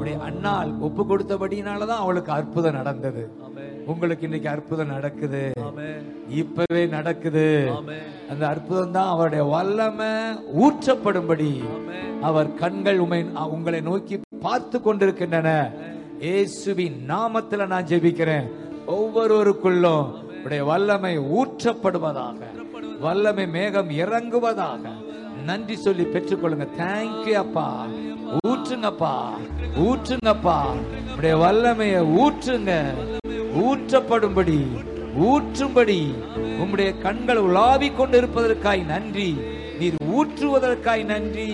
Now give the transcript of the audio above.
அவளுடைய அண்ணால் ஒப்பு கொடுத்தபடியினாலதான் அவளுக்கு அற்புதம் நடந்தது ஆமென் உங்களுக்கு இன்னைக்கு அற்புதம் நடக்குது ஆமென் இப்பவே நடக்குது ஆமென் அந்த அற்புதம் தான் அவருடைய வல்லமை ஊற்றப்படும்படி ஆமென் அவர் கண்கள் உமை உங்களை நோக்கி பார்த்து கொண்டிருக்கின்றன இயேசுவின் நாமத்துல நான் ஜெபிக்கிறேன் ஒவ்வொருவருக்குள்ளும் உடைய வல்லமை ஊற்றப்படுவதாக வல்லமை மேகம் இறங்குவதாக நன்றி சொல்லி பெற்றுக்கொள்ளுங்க தேங்க்யூ அப்பா ஊற்றுங்கப்பா ஊற்றுங்கப்பா உடைய வல்லமையை ஊற்றுங்க ஊற்றப்படும்படி ஊற்றும்படி உம்முடைய கண்கள் உலாவிக் கொண்டிருப்பதற்காய் நன்றி நீர் ஊற்றுவதற்காய் நன்றி